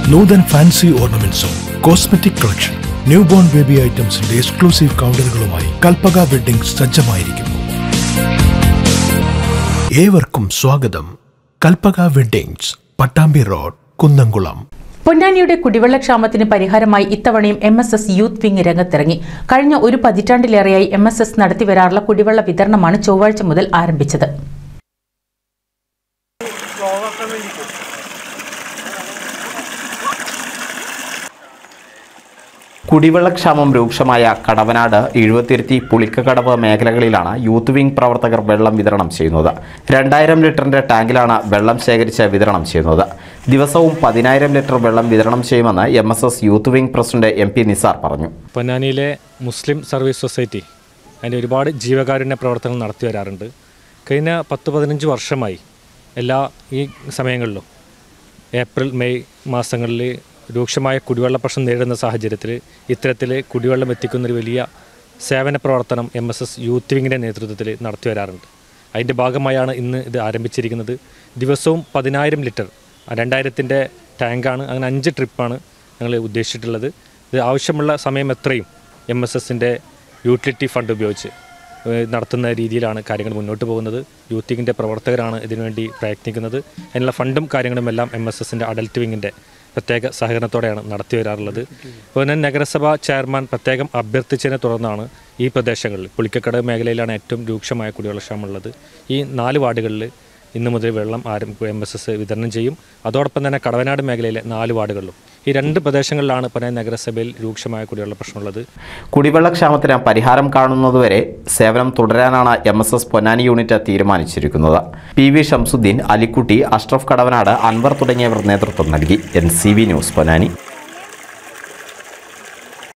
നൂതൻ fancy ഓർണമെന്റ്സും cosmetic collection new born baby ഐറ്റംസിന്റെ exclusive കൗണ്ടറുകളുമായി കൽപ്പക വെഡിംഗ് സജ്ജമായിരിക്കുന്നു ഏവർക്കും സ്വാഗതം കൽപ്പക വെഡിങ്സ് പട്ടാമ്പി റോഡ് കുന്നംകുളം പൊന്നാനിയുടെ കുടിവെള്ളക്ഷാമത്തിന് പരിഹാരമായി ഇത്തവണയും M S S youth wing രംഗത്തിറങ്ങി കഴിഞ്ഞ ഒരു പതിറ്റാണ്ടിലേറെയായി എം എസ് എസ് നടത്തിവരാറുള്ള കുടിവെള്ള വിതരണമാണ് ചൊവ്വാഴ്ച മുതൽ ആരംഭിച്ചത് കുടിവെള്ളക്ഷാമം രൂക്ഷമായ കടവനാട് എഴുപത്തിരുത്തി പുളിക്കക്കടവ് മേഖലകളിലാണ് യൂത്ത് വിംഗ് പ്രവർത്തകർ വെള്ളം വിതരണം ചെയ്യുന്നത് രണ്ടായിരം ലിറ്ററിന്റെ ടാങ്കിലാണ് വെള്ളം ശേഖരിച്ച് വിതരണം ചെയ്യുന്നത് ദിവസവും പതിനായിരം ലിറ്റർ വെള്ളം വിതരണം ചെയ്യുമെന്ന് M S S youth wing president M P Nisar പറഞ്ഞു പൊന്നാനിയിലെ മുസ്ലിം സർവീസ് സൊസൈറ്റി അതിൻ്റെ ഒരുപാട് ജീവകാരുണ്യ പ്രവർത്തനങ്ങൾ നടത്തി വരാറുണ്ട് കഴിഞ്ഞ പത്ത് പതിനഞ്ച് വർഷമായി എല്ലാ ഈ സമയങ്ങളിലും ഏപ്രിൽ മെയ് മാസങ്ങളിൽ രൂക്ഷമായ കുടിവെള്ള പ്രശ്നം നേരിടുന്ന സാഹചര്യത്തിൽ ഇത്തരത്തിൽ കുടിവെള്ളം എത്തിക്കുന്നൊരു വലിയ സേവന പ്രവർത്തനം എം എസ് എസ് യൂത്ത് വിങ്ങിൻ്റെ നേതൃത്വത്തിൽ നടത്തി വരാറുണ്ട് അതിൻ്റെ ഭാഗമായാണ് ഇന്ന് ഇത് ആരംഭിച്ചിരിക്കുന്നത് ദിവസവും പതിനായിരം ലിറ്റർ രണ്ടായിരത്തിൻ്റെ ടാങ്കാണ് അങ്ങനെ അഞ്ച് ട്രിപ്പാണ് ഞങ്ങൾ ഉദ്ദേശിച്ചിട്ടുള്ളത് ഇത് ആവശ്യമുള്ള സമയം എത്രയും എം എസ് എസിൻ്റെ യൂട്ടിലിറ്റി ഫണ്ട് ഉപയോഗിച്ച് ഏഹ് നടത്തുന്ന രീതിയിലാണ് കാര്യങ്ങൾ മുന്നോട്ട് പോകുന്നത് യൂത്ത് വിങ്ങിൻ്റെ പ്രവർത്തകരാണ് ഇതിനുവേണ്ടി പ്രയത്നിക്കുന്നത് അതിനുള്ള ഫണ്ടും കാര്യങ്ങളും എല്ലാം എം എസ് എസിൻ്റെ അഡൽട്ട് വിങ്ങിൻ്റെ പ്രത്യേക സഹകരണത്തോടെയാണ് നടത്തി വരാറുള്ളത് പൊന്നാനി നഗരസഭ ചെയർമാൻ പ്രത്യേകം അഭ്യർത്ഥിച്ചതിനെ തുടർന്നാണ് ഈ പ്രദേശങ്ങളിൽ പുളിക്കക്കട മേഖലയിലാണ് ഏറ്റവും രൂക്ഷമായ കുടിവെള്ളക്ഷാമുള്ളത് ഈ നാല് വാർഡുകളിൽ ഇന്ന് മുതൽ വെള്ളം ആരംഭ എം എസ് എസ് വിതരണം ചെയ്യും അതോടൊപ്പം തന്നെ കടവനാട് മേഖലയിലെ നാല് വാർഡുകളിലും ഈ രണ്ട് പ്രദേശങ്ങളിലാണ് പൊന്നാനി നഗരസഭയിൽ രൂക്ഷമായ കുടിവെള്ള പ്രശ്നമുള്ളത് കുടിവെള്ളക്ഷാമത്തിന് പരിഹാരം കാണുന്നതുവരെ സേവനം തുടരാനാണ് M S S Ponnani unit തീരുമാനിച്ചിരിക്കുന്നത് പി വി ഷംസുദ്ദീൻ അലിക്കുട്ടി അഷ്റഫ് കടവനാട് അൻവർ തുടങ്ങിയവർ നേതൃത്വം നൽകി N C V news Ponnani